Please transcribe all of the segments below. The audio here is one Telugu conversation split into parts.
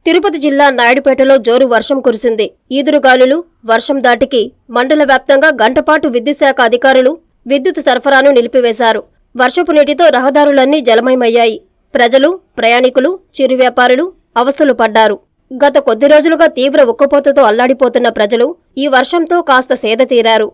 తిరుపతి జిల్లా నాయుడుపేటలో జోరు వర్షం కురిసింది ఈదురుగాలులు వర్షం దాటికి మండల వ్యాప్తంగా గంటపాటు విద్యుత్ శాఖ అధికారులు విద్యుత్ సరఫరాను నిలిపివేశారు వర్షపు నీటితో రహదారులన్నీ జలమయమయ్యాయి ప్రజలు ప్రయాణికులు చిరు వ్యాపారులు అవస్థలు పడ్డారు గత కొద్ది రోజులుగా తీవ్ర ఉక్కపోతతో అల్లాడిపోతున్న ప్రజలు ఈ వర్షంతో కాస్త సేద తీరారు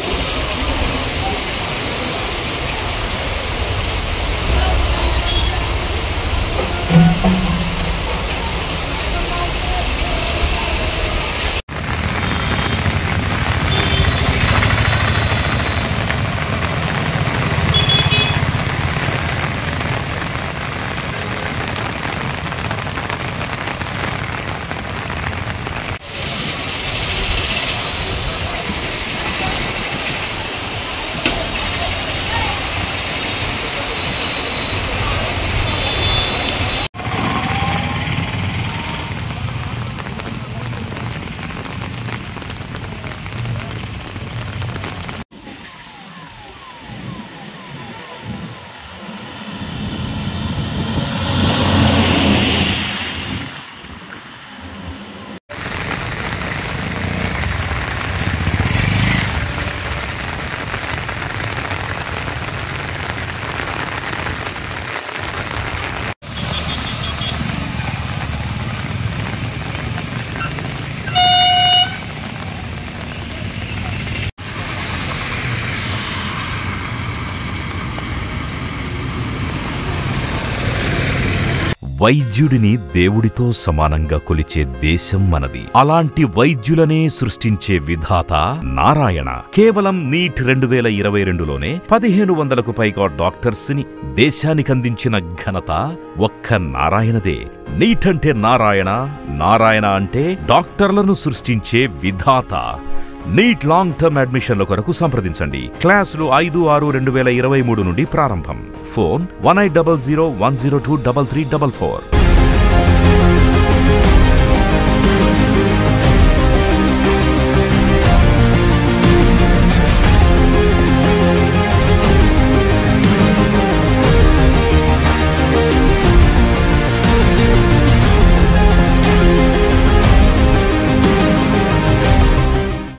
వైద్యుడిని దేవుడితో సమానంగా కొలిచే దేశం మనది అలాంటి వైద్యులనే సృష్టించే విధాత నారాయణ కేవలం నీట్ రెండు వేల ఇరవై రెండులోనే పదిహేను వందలకు పైగా డాక్టర్స్ ని దేశానికందించిన ఘనత ఒక్క నారాయణదే నీట్ అంటే నారాయణ నారాయణ అంటే డాక్టర్లను సృష్టించే విధాత నీట్ లాంగ్ టర్మ్ అడ్మిషన్ల కొరకు సంప్రదించండి క్లాసులు ఐదు ఆరు రెండు వేల ఇరవై మూడు నుండి ప్రారంభం phone one eight double zero one zero two double three double four